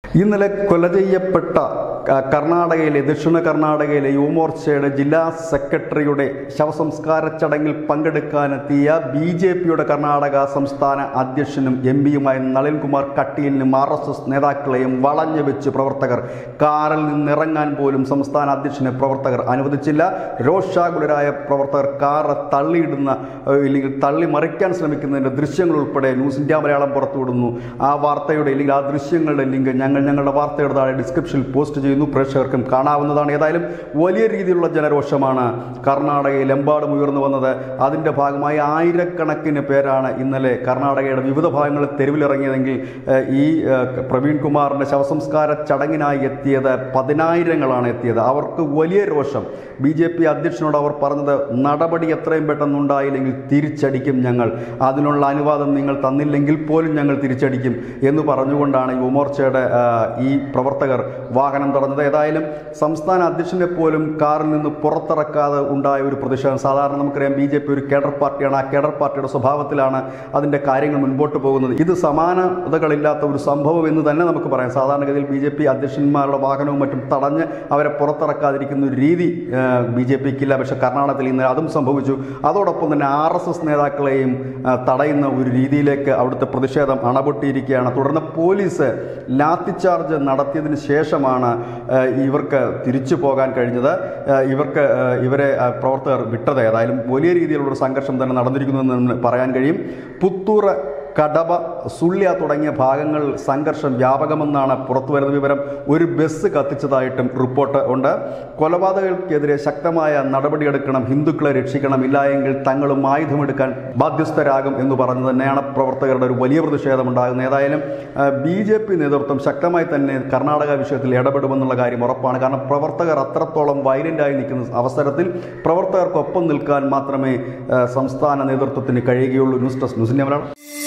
ഇന്നലെ കൊല ചെയ്യപ്പെട്ട ക- കർണാടകയിലെ ദക്ഷിണ കർണാടകയിലെ യുവമോർച്ചയുടെ ജില്ലാ സെക്രട്ടറിയുടെ ശവസംസ്കാര ചടങ്ങിൽ പങ്കെടുക്കാനെത്തിയ ബി ജെ പിയുടെ കർണാടക സംസ്ഥാന അധ്യക്ഷനും എം പിയുമായ നളിൻകുമാർ കട്ടീലിനും ആർ എസ് എസ് നേതാക്കളെയും വളഞ്ഞു വെച്ച് പ്രവർത്തകർ കാറിൽ നിന്നിറങ്ങാൻ പോലും സംസ്ഥാന അധ്യക്ഷനെ പ്രവർത്തകർ അനുവദിച്ചില്ല രോഷാകുലരായ പ്രവർത്തകർ കാറ് തള്ളിയിടുന്ന ഏഹ്, ഇല്ലെങ്കിൽ തള്ളി മറിക്കാൻ ശ്രമിക്കുന്നതിൻ്റെ ദൃശ്യങ്ങൾ ഉൾപ്പെടെ ന്യൂസ് ഇന്ത്യ മലയാളം പുറത്തുവിടുന്നു ആ വാർത്തയുടെ അല്ലെങ്കിൽ ആ ദൃശ്യങ്ങളുടെ ലിങ്ക് ഞങ്ങൾ ഞങ്ങളുടെ വാർത്തയുടെ താഴെ ഡിസ്ക്രിപ്ഷനിൽ പോസ്റ്റ് ചെയ്യുന്നു പ്രേക്ഷകർക്കും കാണാവുന്നതാണ് ഏതായാലും വലിയ രീതിയിലുള്ള ജനരോഷമാണ് കർണാടകയിലെമ്പാടും ഉയർന്നു വന്നത് അതിൻ്റെ ഭാഗമായി ആയിരക്കണക്കിന് പേരാണ് ഇന്നലെ കർണാടകയുടെ വിവിധ ഭാഗങ്ങളിൽ തെരുവിലിറങ്ങിയതെങ്കിൽ ഏഹ്, ഈ ഏഹ്, പ്രവീൺ കുമാറിൻ്റെ ശവസംസ്കാര ചടങ്ങിനായി എത്തിയത് പതിനായിരങ്ങളാണ് എത്തിയത് അവർക്ക് വലിയ രോഷം ബി ജെ പി അധ്യക്ഷനോട് അവർ പറഞ്ഞത് നടപടി എത്രയും പെട്ടെന്ന് ഉണ്ടായില്ലെങ്കിൽ തിരിച്ചടിക്കും ഞങ്ങൾ അതിനുള്ള അനുവാദം നിങ്ങൾ തന്നില്ലെങ്കിൽ പോലും ഞങ്ങൾ തിരിച്ചടിക്കും എന്ന് പറഞ്ഞുകൊണ്ടാണ് യുവമോർച്ചയുടെ ആ, ഈ പ്രവർത്തകർ വാഹനം തടഞ്ഞത് ഏതായാലും സംസ്ഥാന അധ്യക്ഷനെ പോലും കാറിൽ നിന്ന് പുറത്തിറക്കാതെ ഉണ്ടായ ഒരു പ്രതിഷേധം സാധാരണ നമുക്കറിയാം ബി ജെ പി ഒരു കേഡർ പാർട്ടിയാണ് ആ കേഡർ പാർട്ടിയുടെ സ്വഭാവത്തിലാണ് അതിൻ്റെ കാര്യങ്ങൾ മുൻപോട്ട് പോകുന്നത് ഇത് സമാനതകളില്ലാത്ത ഒരു സംഭവം എന്ന് തന്നെ നമുക്ക് പറയാം സാധാരണഗതിയിൽ ബി ജെ പി അധ്യക്ഷന്മാരുടെ വാഹനവും മറ്റും തടഞ്ഞ് അവരെ പുറത്തിറക്കാതിരിക്കുന്ന ഒരു രീതി ബി ജെ പിക്കില്ല പക്ഷെ കർണാടകത്തിൽ ഇന്ന് അതും സംഭവിച്ചു അതോടൊപ്പം തന്നെ ആർ എസ് എസ് നേതാക്കളെയും ആ, തടയുന്ന ഒരു രീതിയിലേക്ക് അവിടുത്തെ പ്രതിഷേധം അണപൊട്ടിയിരിക്കുകയാണ് തുടർന്ന് പോലീസ് ലാത്തിച്ചാർജ് നടത്തിയതിന് ശേഷമാണ് ആ, ഇവർക്ക് തിരിച്ചു പോകാൻ കഴിഞ്ഞത് ആ, ഇവർക്ക് ആ, ഇവരെ ആ, പ്രവർത്തകർ വിട്ടത് ഏതായാലും വലിയ രീതിയിലുള്ള ഒരു സംഘർഷം തന്നെ നടന്നിരിക്കുന്നു പറയാൻ കഴിയും പുത്തൂർ കടബ സുള്യ തുടങ്ങിയ ഭാഗങ്ങളിൽ സംഘർഷം വ്യാപകമെന്നാണ് പുറത്തു വരുന്ന വിവരം ഒരു ബസ് കത്തിച്ചതായിട്ടും റിപ്പോർട്ട് ഉണ്ട് കൊലപാതകങ്ങൾക്കെതിരെ ശക്തമായ നടപടിയെടുക്കണം ഹിന്ദുക്കളെ രക്ഷിക്കണം ഇല്ലായെങ്കിൽ തങ്ങളും ആയുധമെടുക്കാൻ ബാധ്യസ്ഥരാകും എന്ന് പറഞ്ഞു തന്നെയാണ് പ്രവർത്തകരുടെ ഒരു വലിയ പ്രതിഷേധം ഉണ്ടാകുന്നത് ഏതായാലും ബി ജെ പി നേതൃത്വം ശക്തമായി തന്നെ കർണാടക വിഷയത്തിൽ ഇടപെടുമെന്നുള്ള കാര്യം ഉറപ്പാണ് കാരണം പ്രവർത്തകർ അത്രത്തോളം വയലൻ്റായി നിൽക്കുന്ന അവസരത്തിൽ പ്രവർത്തകർക്കൊപ്പം നിൽക്കാൻ മാത്രമേ ആ, സംസ്ഥാന നേതൃത്വത്തിന് കഴിയുകയുള്ളൂ news desk news India Malayalam